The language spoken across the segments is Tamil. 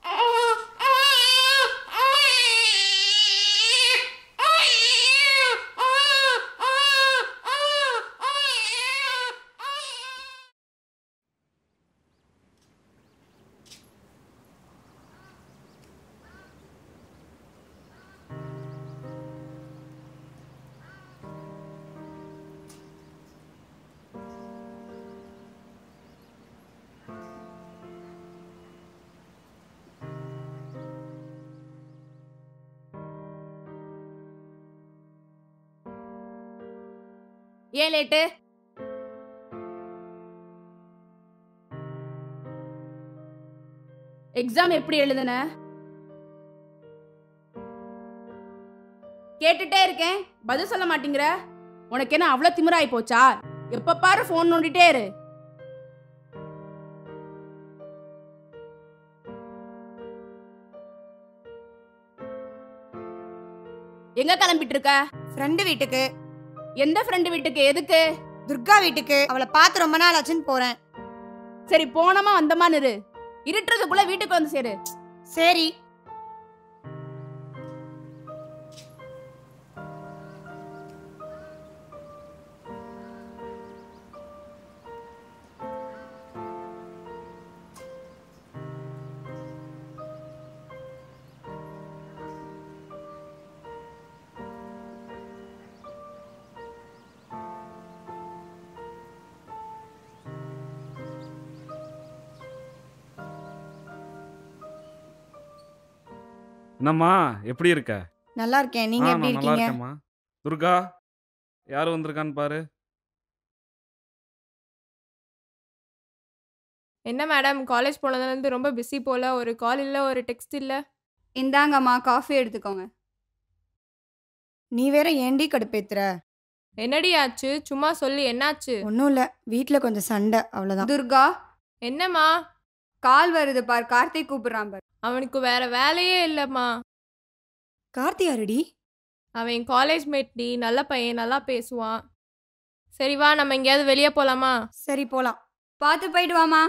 ஏன் லேட்டு எக்ஸாம் எப்படி எழுதுன கேட்டுட்டே இருக்கேன் பதில் சொல்ல மாட்டேங்கிற உனக்கு என்ன அவ்வளோ திமிராயி போச்சா எப்ப பாரு ஃபோன் நோண்டிட்டே இரு எங்க கிளம்பிட்டு இருக்க ஃப்ரெண்டு வீட்டுக்கு எந்த ஃப்ரெண்டு வீட்டுக்கு எதுக்கு துர்கா வீட்டுக்கு அவளை பார்த்து ரொம்ப நாள் ஆச்சுன்னு போறேன் சரி போனமா வந்தமான்னு இரு இருட்டுறதுக்குள்ள வீட்டுக்கு வந்து சேரு சரி என்னம்மா எப்படி இருக்க நல்லா இருக்கேன் நீங்க ஆ, எப்படி நான் நல்லா இருக்கீங்க இருக்கேம்மா துர்கா யார் வந்திருக்கான்னு பாரு என்ன மேடம் காலேஜ் போனதுலேருந்து ரொம்ப பிஸி போல ஒரு கால் இல்லை ஒரு டெக்ஸ்ட் இல்லை இந்தாங்கம்மா காஃபி எடுத்துக்கோங்க நீ வேற ஏண்டி கடுப்பேத்துற என்னடி ஆச்சு சும்மா சொல்லி என்னாச்சு ஒன்றும் இல்லை வீட்டில் கொஞ்சம் சண்டை அவ்வளோதான் துர்கா என்னம்மா கால் வருது பார் கார்த்திக் கூப்பிடுறான் பார் அவனுக்கு வேற வேலையே இல்லைம்மா கார்த்தி யாருடி அவன் என் காலேஜ் மேட்டி நல்ல பையன் நல்லா பேசுவான் சரி வா நம்ம எங்கேயாவது வெளியே போகலாமா சரி போலாம் பார்த்து போயிட்டு வாமா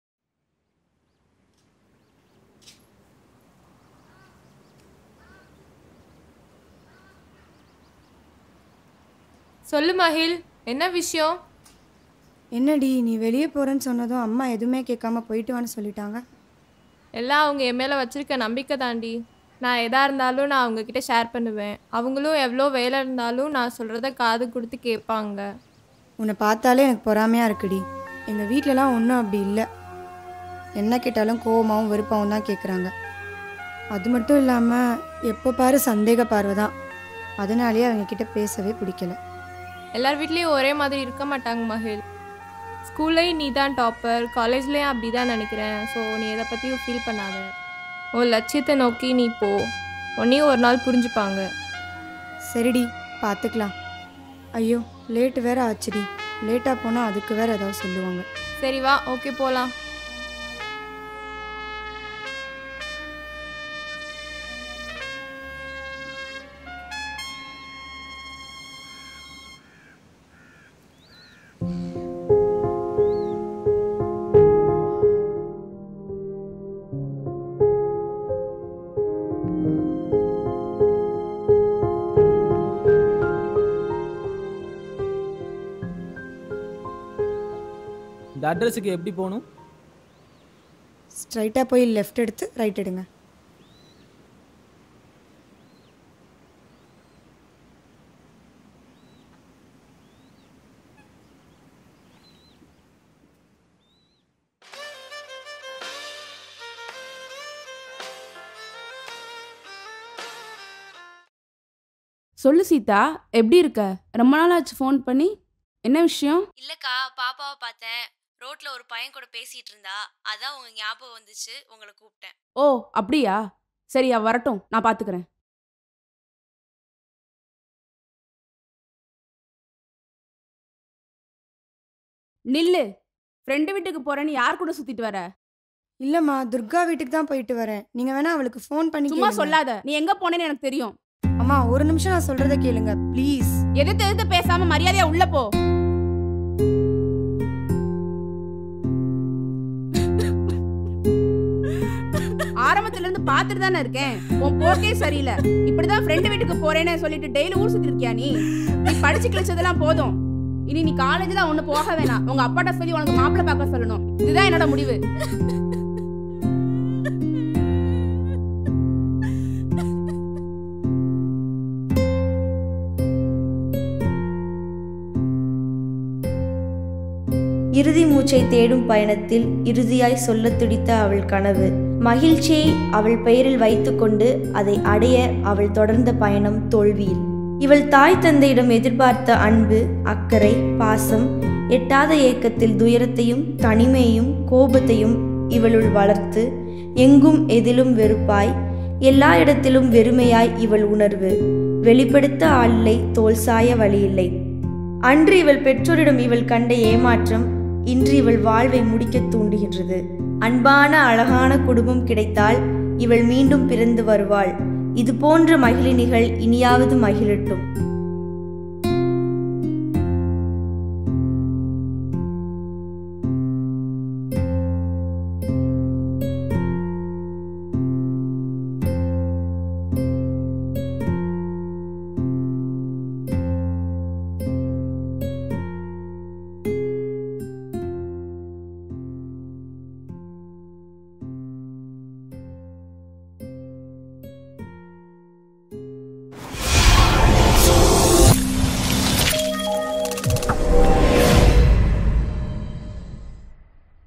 சொல்லு மஹில் என்ன விஷயம் என்னடி நீ வெளியே போறேன்னு சொன்னதும் அம்மா எதுவுமே கேட்காம போயிட்டு வான்னு சொல்லிட்டாங்க எல்லாம் அவங்க என் மேலே வச்சிருக்க நம்பிக்கை தாண்டி நான் எதாக இருந்தாலும் நான் அவங்கக்கிட்ட ஷேர் பண்ணுவேன் அவங்களும் எவ்வளோ வேலை இருந்தாலும் நான் சொல்கிறத காது கொடுத்து கேட்பாங்க உன்னை பார்த்தாலே எனக்கு பொறாமையாக இருக்குடி எங்கள் வீட்டிலலாம் ஒன்றும் அப்படி இல்லை என்ன கேட்டாலும் கோவமாவும் வெறுப்பாகவும் தான் கேட்குறாங்க அது மட்டும் இல்லாமல் எப்போ பாரு சந்தேக பார்வை தான் அதனாலேயே அவங்க கிட்ட பேசவே பிடிக்கல எல்லார் வீட்லேயும் ஒரே மாதிரி இருக்க மாட்டாங்க மகிழ் ஸ்கூல்லையும் நீ தான் டாப்பர் காலேஜ்லேயும் அப்படி தான் நினைக்கிறேன் ஸோ நீ எதை பற்றியும் ஃபீல் பண்ணாத உன் லட்சியத்தை நோக்கி நீ போ உன்னையும் ஒரு நாள் புரிஞ்சுப்பாங்க சரிடி பார்த்துக்கலாம் ஐயோ லேட்டு வேற ஆச்சுடி லேட்டாக போனால் அதுக்கு வேற ஏதாவது சொல்லுவாங்க சரி வா ஓகே போகலாம் இந்த அட்ரஸுக்கு எப்படி போகணும் ஸ்ட்ரைட்டாக போய் லெஃப்ட் எடுத்து ரைட் எடுங்க சொல்லு சீதா எப்படி இருக்க ரொம்ப நாள் ஆச்சு ஃபோன் பண்ணி என்ன விஷயம் இல்லக்கா பாப்பாவை பார்த்தேன் ரோட்ல ஒரு பையன் கூட பேசிட்டு இருந்தா அதான் உங்க ஞாபகம் வந்துச்சு உங்களை கூப்பிட்டேன் ஓ அப்படியா சரி அவ வரட்டும் நான் பாத்துக்கிறேன் நில்லு ஃப்ரெண்டு வீட்டுக்கு போறேன்னு யார் கூட சுத்திட்டு வர இல்லைம்மா துர்கா வீட்டுக்கு தான் போயிட்டு வரேன் நீங்கள் வேணா அவளுக்கு ஃபோன் பண்ணி சும்மா கேளுங்க. சொல்லாத நீ எங்க போனேன்னு எனக்கு தெரியும் அம்மா ஒரு நிமிஷம் நான் சொல்கிறத கேளுங்க ப்ளீஸ் எதிர்த்து எதிர்த்து பேசாம மரியாதையா உள்ள போ ஆரம்பத்துல வந்ததுல இருந்து பாத்துட்டு தானே இருக்கேன் உன் போக்கே சரியில்லை இப்படிதான் ஃப்ரெண்டு வீட்டுக்கு போறேன்னு சொல்லிட்டு டெய்லி ஊர் சுத்தி இருக்கியா நீ நீ படிச்சு கிழிச்சதெல்லாம் போதும் இனி நீ காலேஜ்ல ஒண்ணு போக வேணாம் உங்க அப்பாட்ட சொல்லி உனக்கு மாப்பிள்ளை பார்க்க சொல்லணும் இதுதான் என்னோட முடிவு இறுதி மூச்சை தேடும் பயணத்தில் இறுதியாய் சொல்லத் துடித்த அவள் கனவு மகிழ்ச்சியை அவள் பெயரில் வைத்துக்கொண்டு அதை அடைய அவள் தொடர்ந்த பயணம் தோல்வியில் இவள் தாய் தந்தையிடம் எதிர்பார்த்த அன்பு அக்கறை பாசம் எட்டாத ஏக்கத்தில் துயரத்தையும் தனிமையையும் கோபத்தையும் இவளுள் வளர்த்து எங்கும் எதிலும் வெறுப்பாய் எல்லா இடத்திலும் வெறுமையாய் இவள் உணர்வு வெளிப்படுத்த ஆளில்லை தோல் சாய வழியில்லை அன்று இவள் பெற்றோரிடம் இவள் கண்ட ஏமாற்றம் இன்று இவள் வாழ்வை முடிக்கத் தூண்டுகின்றது அன்பான அழகான குடும்பம் கிடைத்தால் இவள் மீண்டும் பிறந்து வருவாள் இது போன்ற மகிழினிகள் இனியாவது மகிழட்டும்